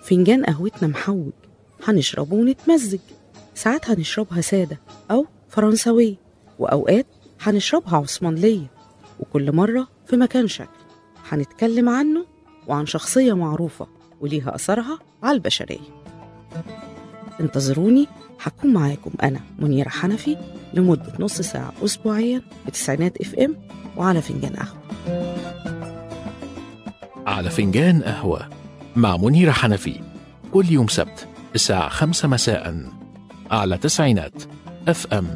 فنجان قهوتنا محوج هنشربه ونتمزج ساعات هنشربها سادة أو فرنساوية وأوقات هنشربها عثمانلية وكل مرة في مكان شكل هنتكلم عنه وعن شخصية معروفة وليها أثرها على البشرية انتظروني هكون معاكم أنا منيرة حنفي لمدة نص ساعة أسبوعيا بتسعينات اف ام وعلى فنجان قهوة على فنجان قهوة مع منيرة حنفي كل يوم سبت الساعة خمسة مساء على تسعينات اف ام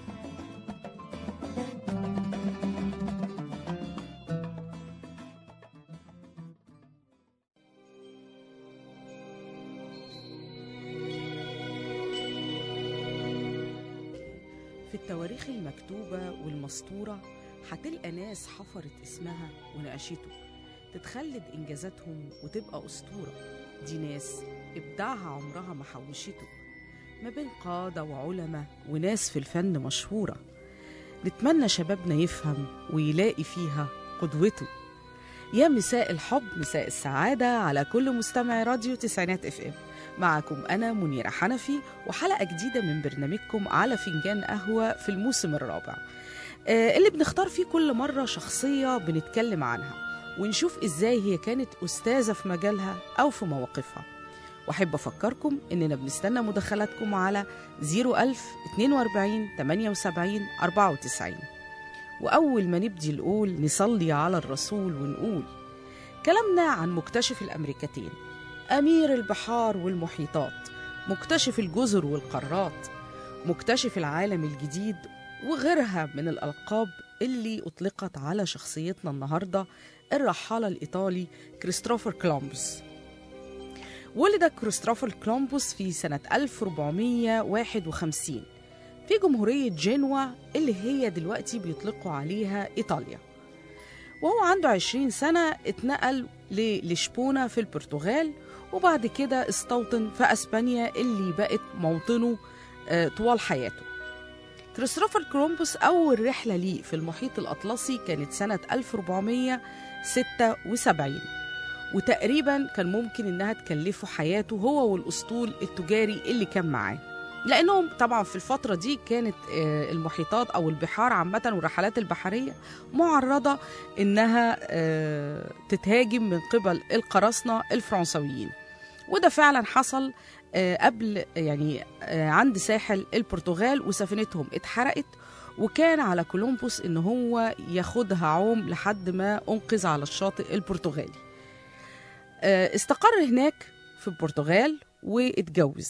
في التواريخ المكتوبة والمسطورة هتلقى ناس حفرت اسمها ونقشته تتخلد إنجازاتهم وتبقى أسطورة دي ناس إبداعها عمرها ما حوشته ما بين قادة وعلماء وناس في الفن مشهورة نتمنى شبابنا يفهم ويلاقي فيها قدوته يا مساء الحب مساء السعادة على كل مستمع راديو تسعينات اف ام معكم أنا منيرة حنفي وحلقة جديدة من برنامجكم على فنجان قهوة في الموسم الرابع آه، اللي بنختار فيه كل مرة شخصية بنتكلم عنها ونشوف إزاي هي كانت أستاذة في مجالها أو في مواقفها وأحب أفكركم إننا بنستنى مداخلاتكم على 01000 42 78 94 وأول ما نبدي نقول نصلي على الرسول ونقول كلامنا عن مكتشف الأمريكتين أمير البحار والمحيطات مكتشف الجزر والقارات مكتشف العالم الجديد وغيرها من الألقاب اللي أطلقت على شخصيتنا النهاردة الرحالة الإيطالي كريستوفر كولومبوس ولد كريستوفر كولومبوس في سنة 1451 في جمهورية جنوة اللي هي دلوقتي بيطلقوا عليها إيطاليا وهو عنده 20 سنة اتنقل للشبونة في البرتغال وبعد كده استوطن في أسبانيا اللي بقت موطنه آه، طوال حياته كريستوفر كولومبوس أول رحلة ليه في المحيط الأطلسي كانت سنة 1476 وتقريبا كان ممكن إنها تكلفه حياته هو والأسطول التجاري اللي كان معاه لأنهم طبعا في الفترة دي كانت آه، المحيطات أو البحار عامة والرحلات البحرية معرضة إنها آه، تتهاجم من قبل القراصنة الفرنسويين وده فعلا حصل آه، قبل يعني آه، عند ساحل البرتغال وسفينتهم اتحرقت وكان على كولومبوس ان هو ياخدها عوم لحد ما انقذ على الشاطئ البرتغالي آه، استقر هناك في البرتغال واتجوز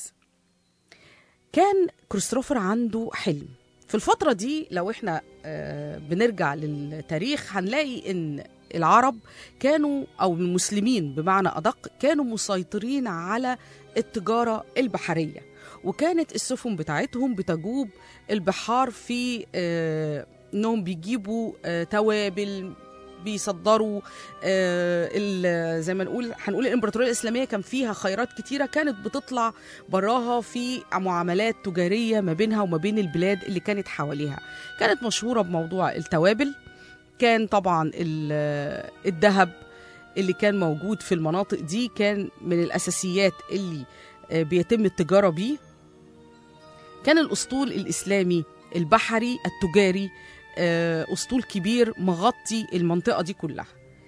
كان كريستوفر عنده حلم في الفترة دي لو احنا آه، بنرجع للتاريخ هنلاقي ان العرب كانوا او المسلمين بمعنى ادق كانوا مسيطرين على التجارة البحرية وكانت السفن بتاعتهم بتجوب البحار في آه، انهم بيجيبوا آه، توابل بيصدروا آه، ال- زي ما نقول هنقول الامبراطوريه الاسلاميه كان فيها خيرات كتيره كانت بتطلع براها في معاملات تجاريه ما بينها وما بين البلاد اللي كانت حواليها كانت مشهوره بموضوع التوابل كان طبعا ال- الذهب اللي كان موجود في المناطق دي كان من الاساسيات اللي آه، بيتم التجاره بيه كان الاسطول الاسلامي البحري التجاري آه، اسطول كبير مغطي المنطقه دي كلها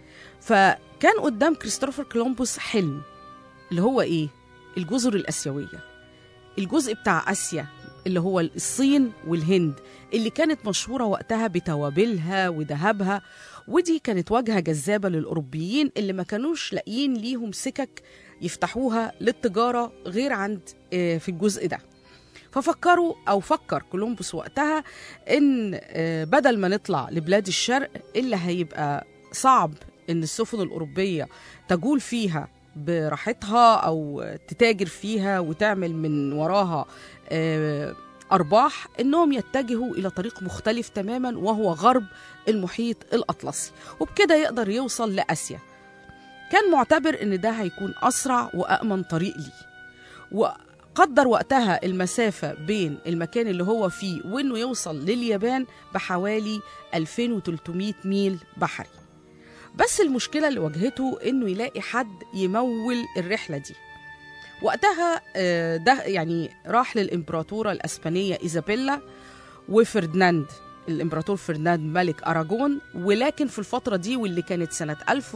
فكان قدام كريستوفر كولومبوس حلم اللي هو ايه الجزر الاسيويه الجزء بتاع اسيا اللي هو الصين والهند اللي كانت مشهوره وقتها بتوابلها وذهبها ودي كانت واجهه جذابه للاوروبيين اللي ما كانوش لاقيين ليهم سكك يفتحوها للتجاره غير عند آه، في الجزء ده ففكروا او فكر كولومبوس وقتها ان آه، بدل ما نطلع لبلاد الشرق اللي هيبقى صعب ان السفن الاوروبيه تجول فيها براحتها او تتاجر فيها وتعمل من وراها آه، ارباح انهم يتجهوا الى طريق مختلف تماما وهو غرب المحيط الاطلسي وبكده يقدر يوصل لاسيا كان معتبر ان ده هيكون اسرع وامن طريق ليه وقدر وقتها المسافة بين المكان اللي هو فيه وإنه يوصل لليابان بحوالي 2300 ميل بحري بس المشكلة اللي واجهته إنه يلاقي حد يمول الرحلة دي وقتها آه، ده يعني راح للإمبراطورة الأسبانية إيزابيلا وفردناند الإمبراطور فردناند ملك أراجون ولكن في الفترة دي واللي كانت سنة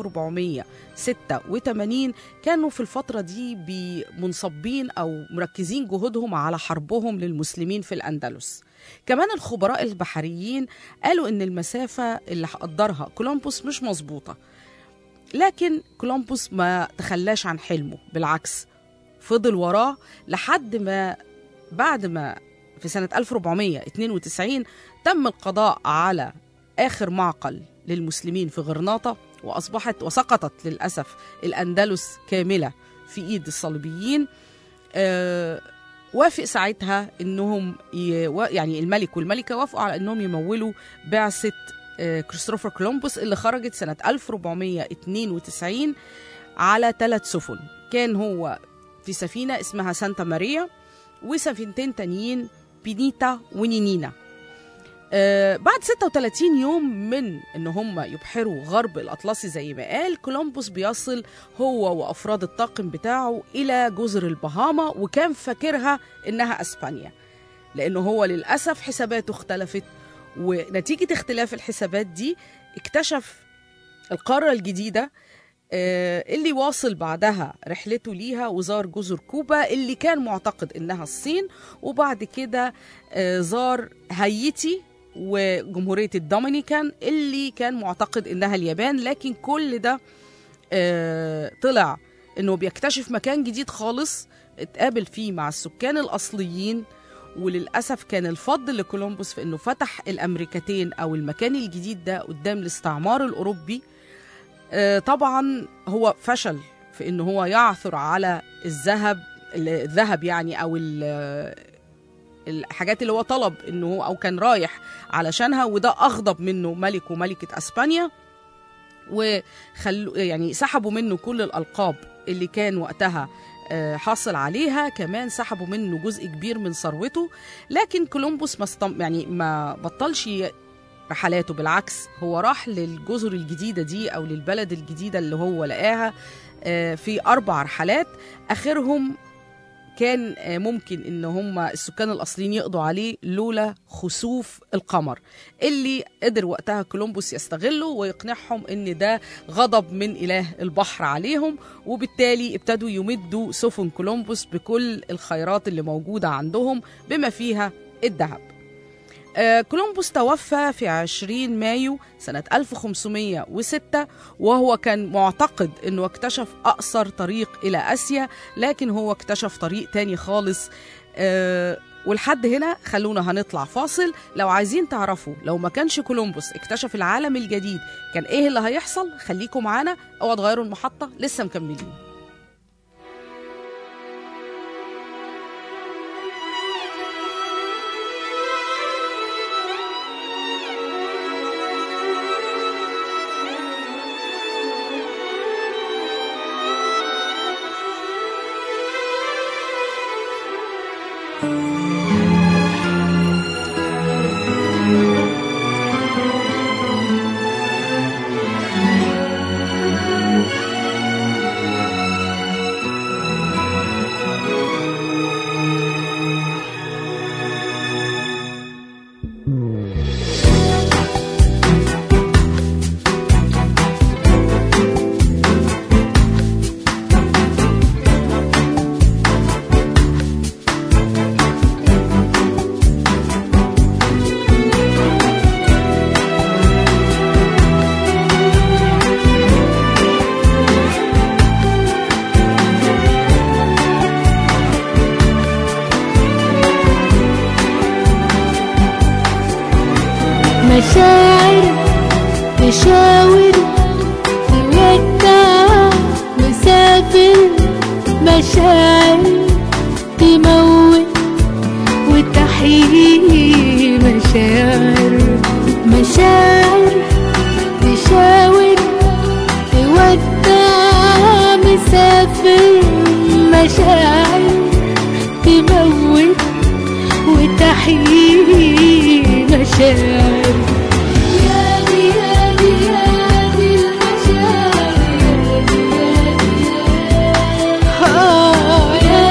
1486 كانوا في الفترة دي بي- منصبين أو مركزين جهودهم على حربهم للمسلمين في الأندلس كمان الخبراء البحريين قالوا إن المسافة اللي قدرها كولومبوس مش مظبوطة لكن كولومبوس ما تخلاش عن حلمه بالعكس فضل وراه لحد ما بعد ما في سنة 1492 تم القضاء على آخر معقل للمسلمين في غرناطة وأصبحت وسقطت للأسف الأندلس كاملة في إيد الصليبيين آه وافق ساعتها انهم ي... و- يعني الملك والملكه وافقوا على انهم يمولوا بعثه آه، كريستوفر كولومبوس اللي خرجت سنه 1492 على ثلاث سفن كان هو في سفينه اسمها سانتا ماريا وسفينتين تانيين بينيتا ونينينا آه بعد 36 يوم من ان هم يبحروا غرب الاطلسي زي ما قال كولومبوس بيصل هو وافراد الطاقم بتاعه الى جزر البهاما وكان فاكرها انها اسبانيا لانه هو للاسف حساباته اختلفت ونتيجه اختلاف الحسابات دي اكتشف القاره الجديده آه، اللي واصل بعدها رحلته ليها وزار جزر كوبا اللي كان معتقد انها الصين وبعد كده آه، زار هايتي وجمهورية الدومينيكان اللي كان معتقد انها اليابان لكن كل ده آه، طلع انه بيكتشف مكان جديد خالص اتقابل فيه مع السكان الاصليين وللاسف كان الفضل لكولومبوس في انه فتح الامريكتين او المكان الجديد ده قدام الاستعمار الاوروبي آه، طبعا هو فشل في ان هو يعثر على الذهب الذهب يعني او ال- الحاجات اللي هو طلب انه هو او كان رايح علشانها وده اغضب منه ملك وملكه اسبانيا وخلوا يعني سحبوا منه كل الالقاب اللي كان وقتها آه، حاصل عليها كمان سحبوا منه جزء كبير من ثروته لكن كولومبوس ما استم... يعني ما بطلش ي- رحلاته بالعكس هو راح للجزر الجديدة دي أو للبلد الجديدة اللي هو لقاها آه، في أربع رحلات آخرهم كان آه، ممكن ان هم السكان الاصليين يقضوا عليه لولا خسوف القمر اللي قدر وقتها كولومبوس يستغله ويقنعهم ان ده غضب من اله البحر عليهم وبالتالي ابتدوا يمدوا سفن كولومبوس بكل الخيرات اللي موجوده عندهم بما فيها الذهب آه، كولومبوس توفى في 20 مايو سنة 1506 وهو كان معتقد أنه اكتشف أقصر طريق إلى آسيا لكن هو اكتشف طريق تاني خالص آه، ولحد هنا خلونا هنطلع فاصل لو عايزين تعرفوا لو ما كانش كولومبوس اكتشف العالم الجديد كان ايه اللي هيحصل خليكم معانا اوعوا تغيروا المحطة لسه مكملين مشاعر تشاور تودع مسافر مشاعر تموت وتحيي مشاعر مشاعر تشاور تودع مسافر مشاعر تموت وتحيي مشاعر يا دي يا دي يا دي المشاعر يا دي يا دي يا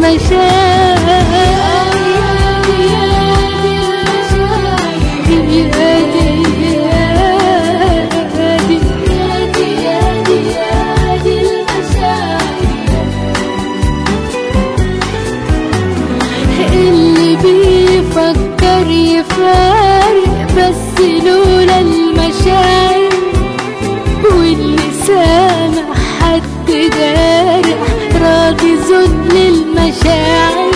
المشاعر يادي يادي يادي يادي يادي المشاعر اللي بيفكر يفارق بس لولا المشاعر واللي سامع حد جارح راضي ذل المشاعر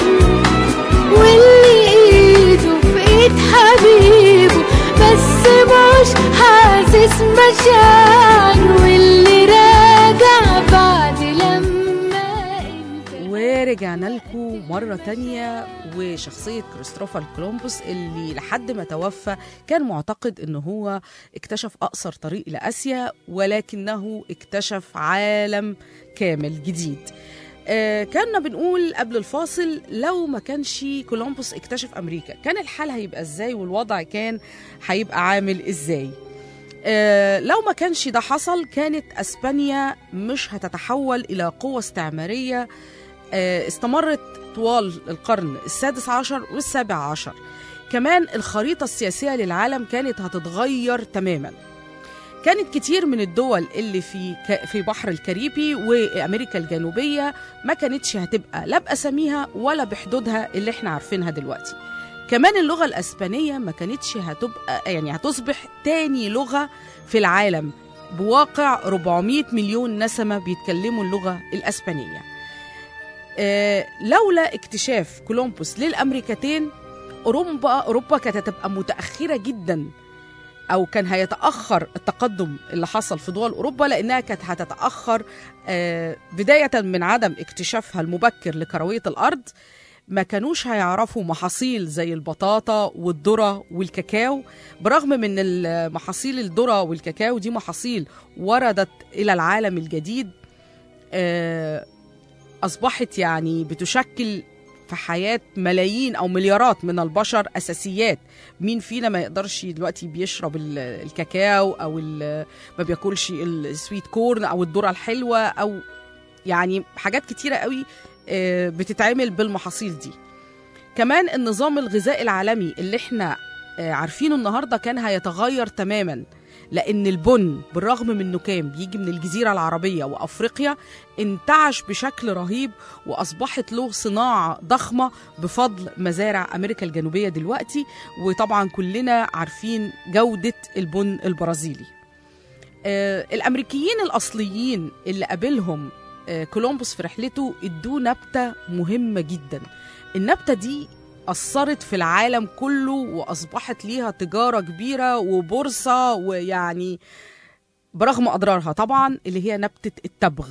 واللي ايده في ايد حبيبه بس مش حاسس مشاعر واللي راجع بعد لما انت ورجعنا لكم مرة تانية وشخصية كريستوفر كولومبوس اللي لحد ما توفى كان معتقد ان هو اكتشف اقصر طريق لاسيا ولكنه اكتشف عالم كامل جديد آه، كنا بنقول قبل الفاصل لو ما كانش كولومبوس اكتشف امريكا كان الحال هيبقى ازاي والوضع كان هيبقى عامل ازاي آه، لو ما كانش ده حصل كانت اسبانيا مش هتتحول الى قوة استعمارية آه، استمرت طوال القرن السادس عشر والسابع عشر كمان الخريطة السياسية للعالم كانت هتتغير تماما كانت كتير من الدول اللي في ك- في بحر الكاريبي وامريكا الجنوبيه ما كانتش هتبقى لا باساميها ولا بحدودها اللي احنا عارفينها دلوقتي كمان اللغه الاسبانيه ما كانتش هتبقى يعني هتصبح تاني لغه في العالم بواقع 400 مليون نسمه بيتكلموا اللغه الاسبانيه آه، لولا اكتشاف كولومبوس للامريكتين اوروبا اوروبا كانت هتبقى متاخره جدا او كان هيتاخر التقدم اللي حصل في دول اوروبا لانها كانت هتتاخر آه، بدايه من عدم اكتشافها المبكر لكرويه الارض ما كانوش هيعرفوا محاصيل زي البطاطا والذره والكاكاو برغم من المحاصيل الذره والكاكاو دي محاصيل وردت الى العالم الجديد آه، اصبحت يعني بتشكل في حياة ملايين أو مليارات من البشر أساسيات مين فينا ما يقدرش دلوقتي بيشرب ال- الكاكاو أو ال- ما بياكلش السويت كورن أو الذرة الحلوة أو يعني حاجات كتيرة قوي آه، بتتعمل بالمحاصيل دي كمان النظام الغذائي العالمي اللي احنا آه، عارفينه النهاردة كان هيتغير تماما لأن البن بالرغم من إنه كان بيجي من الجزيرة العربية وأفريقيا انتعش بشكل رهيب وأصبحت له صناعة ضخمة بفضل مزارع أمريكا الجنوبية دلوقتي وطبعا كلنا عارفين جودة البن البرازيلي آه الأمريكيين الأصليين اللي قابلهم آه كولومبوس في رحلته ادوه نبتة مهمة جدا النبتة دي أثرت في العالم كله وأصبحت ليها تجارة كبيرة وبورصة ويعني برغم أضرارها طبعا اللي هي نبتة التبغ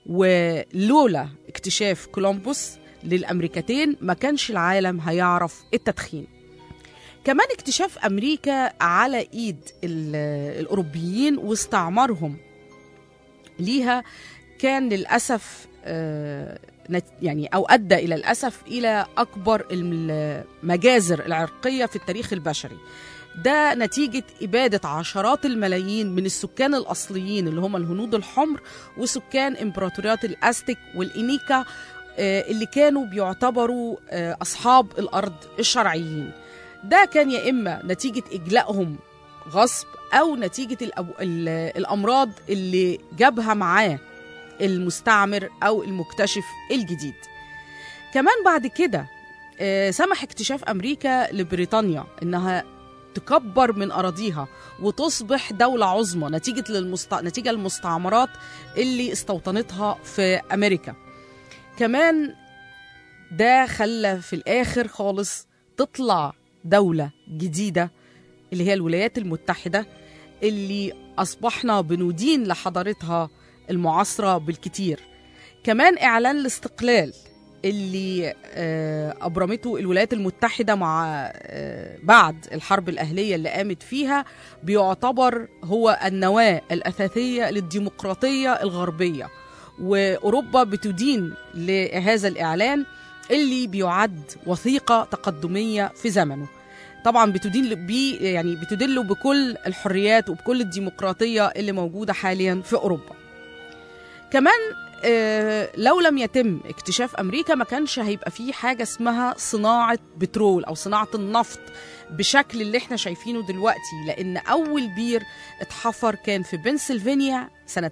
ولولا اكتشاف كولومبوس للأمريكتين ما كانش العالم هيعرف التدخين كمان اكتشاف أمريكا على إيد ال- الأوروبيين واستعمارهم ليها كان للأسف آه، نت- يعني أو أدى إلى الأسف إلى أكبر المجازر العرقية في التاريخ البشري ده نتيجة إبادة عشرات الملايين من السكان الأصليين اللي هم الهنود الحمر وسكان إمبراطوريات الأستيك والإنيكا آه، اللي كانوا بيعتبروا آه، أصحاب الأرض الشرعيين ده كان يا إما نتيجة إجلائهم غصب أو نتيجة الأب- ال- الأمراض اللي جابها معاه المستعمر أو المكتشف الجديد كمان بعد كده آه، سمح اكتشاف أمريكا لبريطانيا إنها تكبر من أراضيها وتصبح دولة عظمى نتيجة للمست... نتيجة للمستعمرات اللي استوطنتها في أمريكا كمان ده خلى في الآخر خالص تطلع دولة جديدة اللي هي الولايات المتحدة اللي أصبحنا بندين لحضارتها المعاصرة بالكتير كمان إعلان الاستقلال اللي آه، أبرمته الولايات المتحدة مع آه، بعد الحرب الأهلية اللي قامت فيها بيعتبر هو النواة الأساسية للديمقراطية الغربية وأوروبا بتدين لهذا الإعلان اللي بيعد وثيقة تقدمية في زمنه طبعا بتدين بيه يعني بتدل بكل الحريات وبكل الديمقراطية اللي موجودة حاليا في أوروبا كمان آه، لو لم يتم اكتشاف امريكا ما كانش هيبقى فيه حاجه اسمها صناعه بترول او صناعه النفط بشكل اللي احنا شايفينه دلوقتي لان اول بير اتحفر كان في بنسلفانيا سنه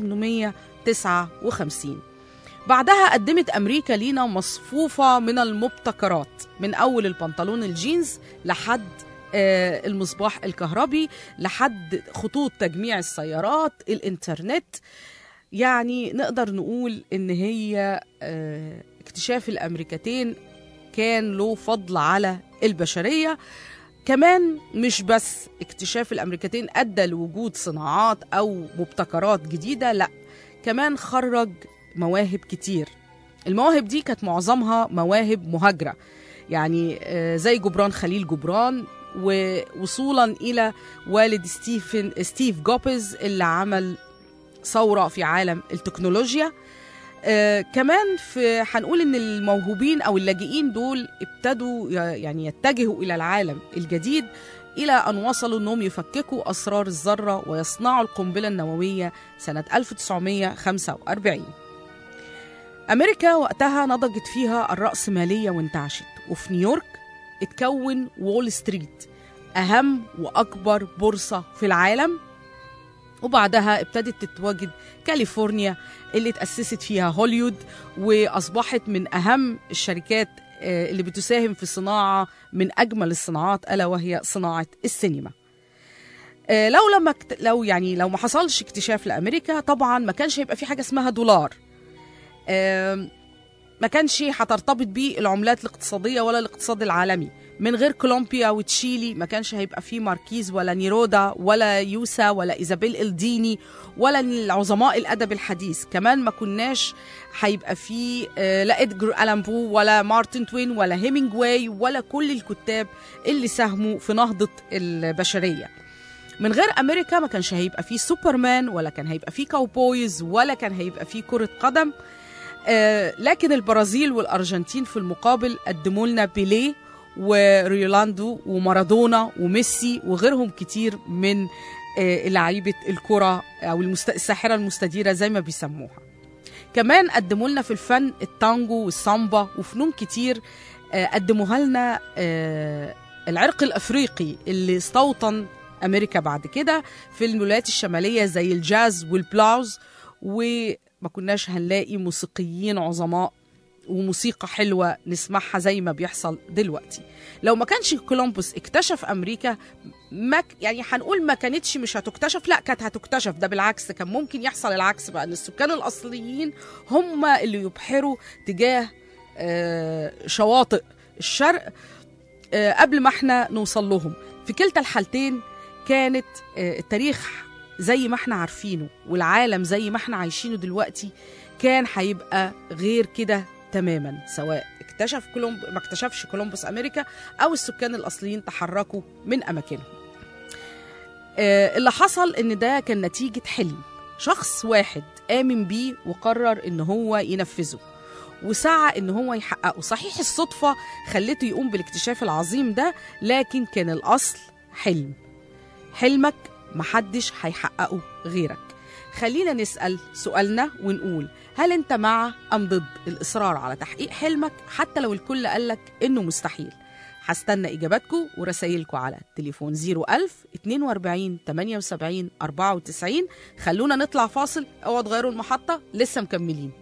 1859 بعدها قدمت امريكا لينا مصفوفه من المبتكرات من اول البنطلون الجينز لحد آه، المصباح الكهربي لحد خطوط تجميع السيارات الانترنت يعني نقدر نقول ان هي آه، اكتشاف الامريكتين كان له فضل على البشريه كمان مش بس اكتشاف الامريكتين ادى لوجود صناعات او مبتكرات جديده لا كمان خرج مواهب كتير المواهب دي كانت معظمها مواهب مهاجره يعني آه، زي جبران خليل جبران ووصولا الى والد ستيفن ستيف جوبز اللي عمل ثوره في عالم التكنولوجيا آه كمان في هنقول ان الموهوبين او اللاجئين دول ابتدوا ي- يعني يتجهوا الى العالم الجديد الى ان وصلوا انهم يفككوا اسرار الذره ويصنعوا القنبله النوويه سنه 1945 امريكا وقتها نضجت فيها الراسماليه وانتعشت وفي نيويورك اتكون وول ستريت اهم واكبر بورصه في العالم وبعدها ابتدت تتواجد كاليفورنيا اللي اتأسست فيها هوليود وأصبحت من أهم الشركات آه، اللي بتساهم في صناعة من أجمل الصناعات ألا وهي صناعة السينما آه، لو لما اكت... لو يعني لو ما حصلش اكتشاف لأمريكا طبعا ما كانش هيبقى في حاجة اسمها دولار آم، ما كانش هترتبط بيه العملات الاقتصادية ولا الاقتصاد العالمي من غير كولومبيا وتشيلي ما كانش هيبقى فيه ماركيز ولا نيرودا ولا يوسا ولا إيزابيل الديني ولا العظماء الأدب الحديث كمان ما كناش هيبقى فيه آه، لا إدجر ألان بو ولا مارتن توين ولا هيمينجواي ولا كل الكتاب اللي ساهموا في نهضة البشرية من غير أمريكا ما كانش هيبقى فيه سوبرمان ولا كان هيبقى فيه كاوبويز ولا كان هيبقى فيه كرة قدم آه، لكن البرازيل والأرجنتين في المقابل قدموا لنا بيليه وريولاندو ومارادونا وميسي وغيرهم كتير من آه، لعيبة الكرة أو المست... الساحرة المستديرة زي ما بيسموها كمان قدموا لنا في الفن التانجو والسامبا وفنون كتير آه، قدموها لنا آه، العرق الأفريقي اللي استوطن أمريكا بعد كده في الولايات الشمالية زي الجاز والبلاوز وما كناش هنلاقي موسيقيين عظماء وموسيقى حلوة نسمعها زي ما بيحصل دلوقتي لو ما كانش كولومبوس اكتشف أمريكا ما ك- يعني هنقول ما كانتش مش هتكتشف لا كانت هتكتشف ده بالعكس كان ممكن يحصل العكس بقى ان السكان الأصليين هم اللي يبحروا تجاه آه، شواطئ الشرق آه، قبل ما احنا نوصل لهم في كلتا الحالتين كانت آه، التاريخ زي ما احنا عارفينه والعالم زي ما احنا عايشينه دلوقتي كان هيبقى غير كده تماما سواء اكتشف كولومب ما اكتشفش كولومبوس امريكا او السكان الاصليين تحركوا من اماكنهم آه، اللي حصل ان ده كان نتيجه حلم شخص واحد امن بيه وقرر ان هو ينفذه وسعى ان هو يحققه صحيح الصدفه خلته يقوم بالاكتشاف العظيم ده لكن كان الاصل حلم حلمك محدش هيحققه غيرك خلينا نسأل سؤالنا ونقول هل انت مع ام ضد الاصرار على تحقيق حلمك حتى لو الكل قالك انه مستحيل هستنى اجاباتكم ورسايلكم على تليفون 01000 42 78 94 خلونا نطلع فاصل اوعوا تغيروا المحطه لسه مكملين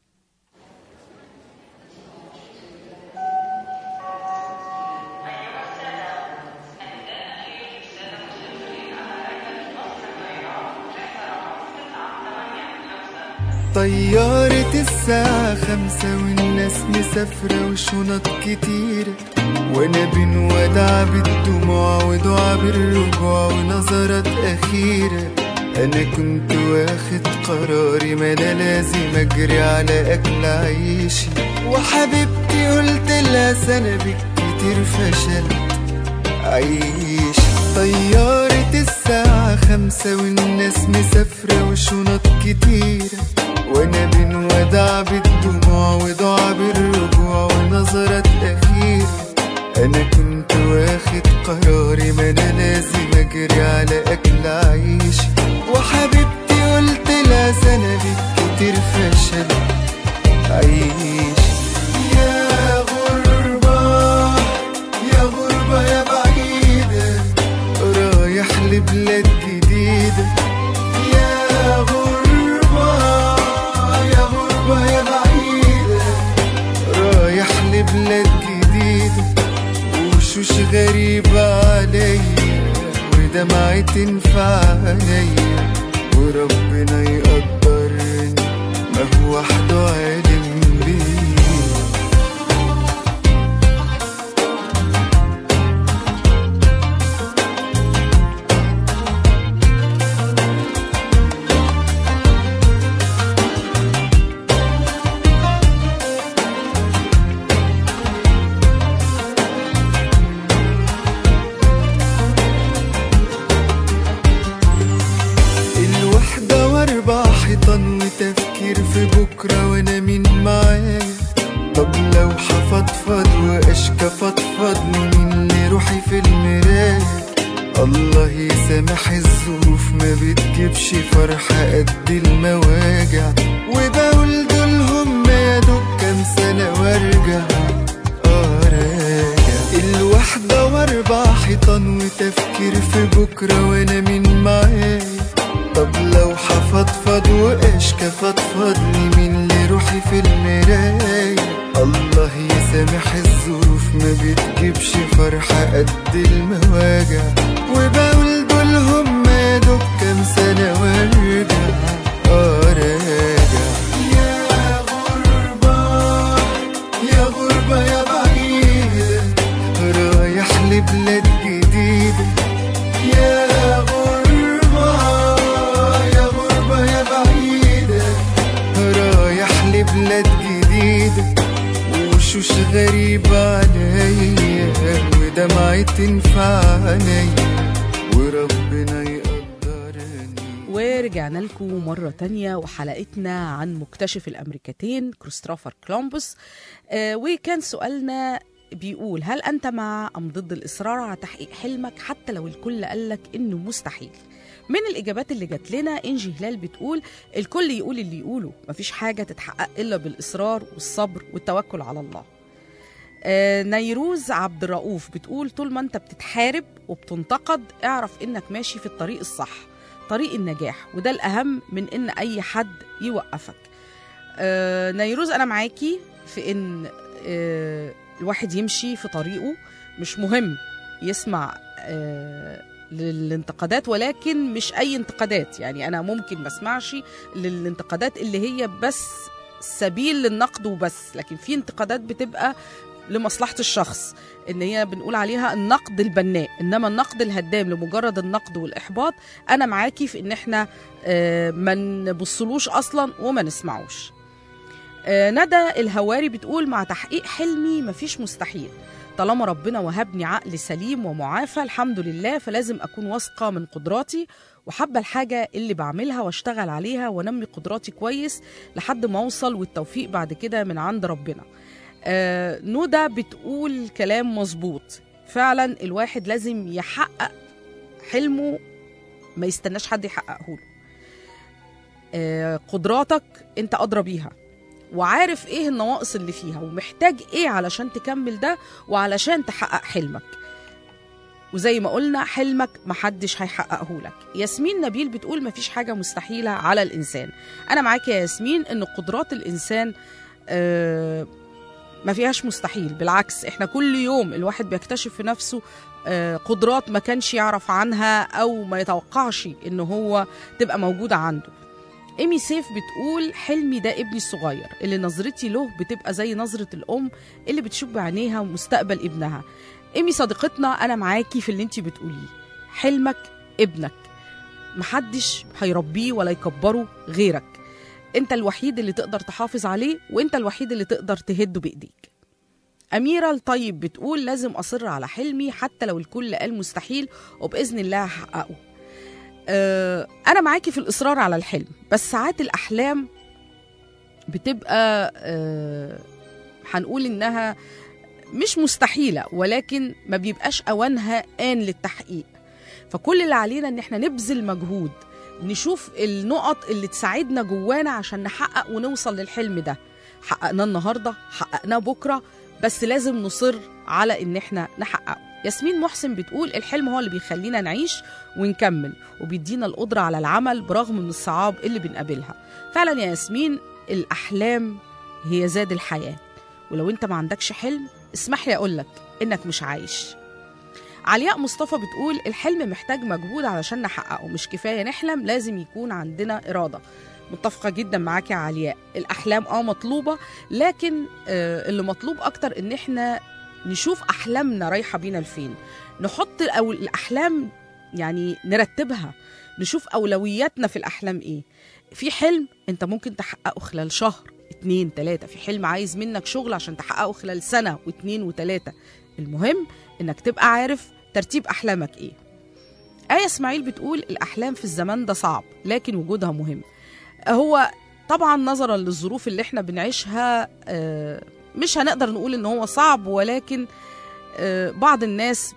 طيارة الساعة خمسة والناس مسافرة وشنط كتيرة وانا بين ودع بالدموع ودعا بالرجوع ونظرات أخيرة أنا كنت واخد قراري ما أنا لازم أجري على أكل عيشي وحبيبتي قلت لها سنة بالكتير فشلت عيش طيارة الساعة خمسة والناس مسافرة وشنط كتيرة وانا بين ودع بالدموع ودعا بالرجوع ونظرات أخيرة أنا كنت واخد قراري ما أنا لازم أجري على أكل عيش وحبيبتي قلت لها سنة بالكتير فشل لبلاد جديدة وشوش غريبة عليا ودمعة تنفع عليا وربنا يقدرني ما هو وحده عالم بيه الوحدة واربع حيطان وتفكير في بكرة وانا مين معايا طب لو حفضفض واشكى فضفض مين اللي روحي في المراية الله يسامح الظروف ما بتجيبش فرحة قد المواجع وبقول دول هم يا دوب كام سنة وارجع اه راجع الوحدة واربع حيطان وتفكير في بكرة وانا مين معايا طب لو حفضفض واشكى فضفض لي مين اللي روحي في المراية الله يسامح الظروف ما بتجيبش فرحة قد المواجع وبقول دول هم يا دوب كام سنة وارجع اه راجع يا غربة يا غربة يا بعيدة رايح لبلاد جديدة يا غربة يا غربة يا بعيدة رايح لبلاد جديدة وشوش غريبة عليا ودمعة تنفع عليا وربنا يقدرني ورجعنا لكم مرة تانية وحلقتنا عن مكتشف الأمريكتين كريستوفر كولومبوس آه وكان سؤالنا بيقول هل أنت مع أم ضد الإصرار على تحقيق حلمك حتى لو الكل قالك إنه مستحيل من الإجابات اللي جات لنا إنجي هلال بتقول الكل يقول اللي يقوله مفيش حاجة تتحقق إلا بالإصرار والصبر والتوكل على الله آه، نيروز عبد الرؤوف بتقول طول ما انت بتتحارب وبتنتقد اعرف انك ماشي في الطريق الصح طريق النجاح وده الأهم من إن أي حد يوقفك آه نيروز أنا معاكي في إن آه الواحد يمشي في طريقه مش مهم يسمع آه للانتقادات ولكن مش أي انتقادات يعني أنا ممكن ما اسمعش للانتقادات اللي هي بس سبيل للنقد وبس لكن في انتقادات بتبقى لمصلحة الشخص ان هي بنقول عليها النقد البناء انما النقد الهدام لمجرد النقد والاحباط انا معاكي في ان احنا آه، ما نبصلوش اصلا وما نسمعوش آه، ندى الهواري بتقول مع تحقيق حلمي مفيش مستحيل طالما ربنا وهبني عقل سليم ومعافى الحمد لله فلازم اكون واثقه من قدراتي وحابه الحاجه اللي بعملها واشتغل عليها وانمي قدراتي كويس لحد ما اوصل والتوفيق بعد كده من عند ربنا آه، نودا بتقول كلام مظبوط فعلا الواحد لازم يحقق حلمه ما يستناش حد يحققه له آه، قدراتك انت ادرى بيها وعارف ايه النواقص اللي فيها ومحتاج ايه علشان تكمل ده وعلشان تحقق حلمك وزي ما قلنا حلمك محدش هيحققه لك ياسمين نبيل بتقول مفيش حاجة مستحيلة على الإنسان أنا معاك يا ياسمين إن قدرات الإنسان آه ما فيهاش مستحيل بالعكس احنا كل يوم الواحد بيكتشف في نفسه آه، قدرات ما كانش يعرف عنها او ما يتوقعش ان هو تبقى موجودة عنده ايمي سيف بتقول حلمي ده ابني الصغير اللي نظرتي له بتبقى زي نظرة الام اللي بتشوف بعينيها مستقبل ابنها ايمي صديقتنا انا معاكي في اللي انت بتقوليه حلمك ابنك محدش هيربيه ولا يكبره غيرك انت الوحيد اللي تقدر تحافظ عليه وانت الوحيد اللي تقدر تهده بايديك أميرة الطيب بتقول لازم أصر على حلمي حتى لو الكل قال مستحيل وبإذن الله هحققه أه أنا معاكي في الإصرار على الحلم بس ساعات الأحلام بتبقى أه هنقول إنها مش مستحيلة ولكن ما بيبقاش أوانها آن للتحقيق فكل اللي علينا إن احنا نبذل مجهود نشوف النقط اللي تساعدنا جوانا عشان نحقق ونوصل للحلم ده حققناه النهارده حققناه بكره بس لازم نصر على ان احنا نحققه ياسمين محسن بتقول الحلم هو اللي بيخلينا نعيش ونكمل وبيدينا القدرة على العمل برغم من الصعاب اللي بنقابلها فعلا يا ياسمين الأحلام هي زاد الحياة ولو انت ما عندكش حلم اسمح لي اقولك انك مش عايش علياء مصطفى بتقول الحلم محتاج مجهود علشان نحققه مش كفايه نحلم لازم يكون عندنا اراده متفقه جدا معاك يا علياء الاحلام اه مطلوبه لكن آه اللي مطلوب اكتر ان احنا نشوف احلامنا رايحه بينا لفين نحط أو الاحلام يعني نرتبها نشوف اولوياتنا في الاحلام ايه في حلم انت ممكن تحققه خلال شهر اتنين تلاتة في حلم عايز منك شغل عشان تحققه خلال سنة واتنين وتلاتة المهم انك تبقى عارف ترتيب احلامك ايه آية اسماعيل بتقول الأحلام في الزمان ده صعب لكن وجودها مهم هو طبعا نظرا للظروف اللي احنا بنعيشها آه، مش هنقدر نقول ان هو صعب ولكن آه، بعض الناس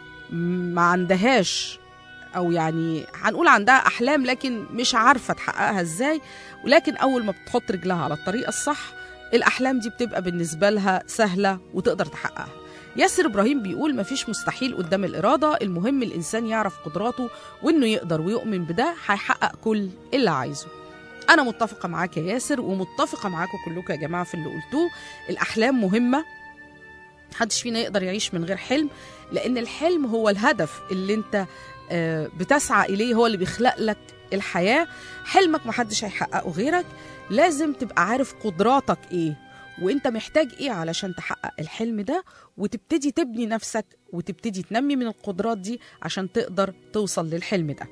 ما عندهاش او يعني هنقول عندها احلام لكن مش عارفه تحققها ازاي ولكن اول ما بتحط رجلها على الطريقه الصح الاحلام دي بتبقى بالنسبه لها سهله وتقدر تحققها ياسر ابراهيم بيقول مفيش مستحيل قدام الاراده المهم الانسان يعرف قدراته وانه يقدر ويؤمن بده هيحقق كل اللي عايزه انا متفقه معاك يا ياسر ومتفقه معاكم كلكم يا جماعه في اللي قلتوه الاحلام مهمه محدش فينا يقدر يعيش من غير حلم لان الحلم هو الهدف اللي انت آه، بتسعى اليه هو اللي بيخلق لك الحياه حلمك محدش هيحققه غيرك لازم تبقى عارف قدراتك ايه وانت محتاج ايه علشان تحقق الحلم ده وتبتدي تبني نفسك وتبتدي تنمي من القدرات دي عشان تقدر توصل للحلم ده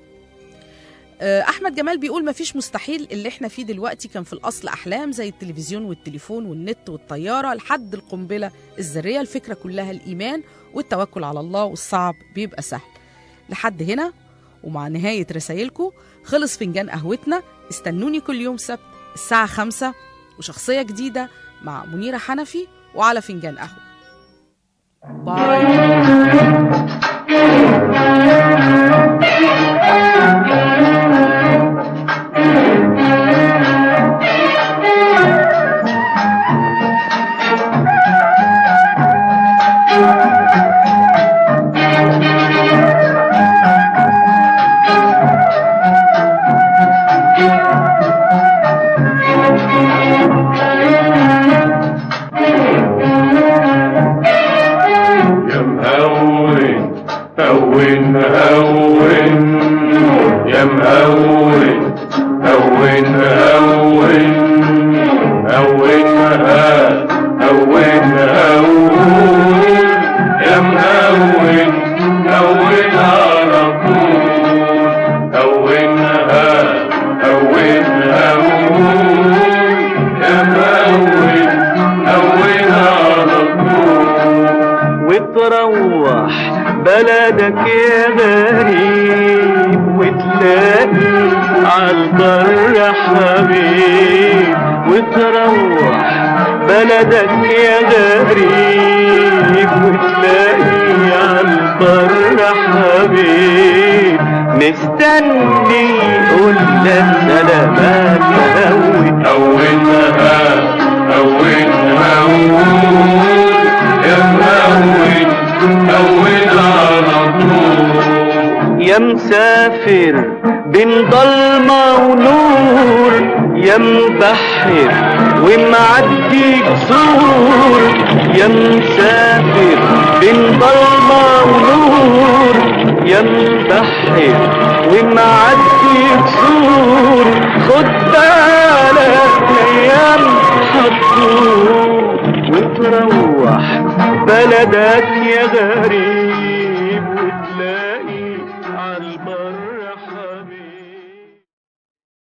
آه، احمد جمال بيقول مفيش مستحيل اللي احنا فيه دلوقتي كان في الاصل احلام زي التلفزيون والتليفون والنت والطياره لحد القنبله الذريه الفكره كلها الايمان والتوكل على الله والصعب بيبقى سهل لحد هنا ومع نهايه رسايلكم خلص فنجان قهوتنا استنوني كل يوم سبت الساعه خمسة وشخصيه جديده مع منيره حنفي وعلى فنجان قهوه باي يا مهون هون هون يا مهون هون هون هون ها هون هون يا مهون هون على طول هون ها هون هون يا مهون هون على طول وتروح بلدك يا غريب وتلاقي عالبر حبيب وتروح بلدك يا غريب وتلاقي عالبر حبيب مستني يقول لك سلامات هوي هونها هونها هون يا مهون هون على طول يا مسافر بين ضلمة ونور يا مبحر ومعدي جسور يا مسافر بين ضلمة ونور يا مبحر ومعدي جسور خد بالك ايام هتدور وتروح بلدك يا غريب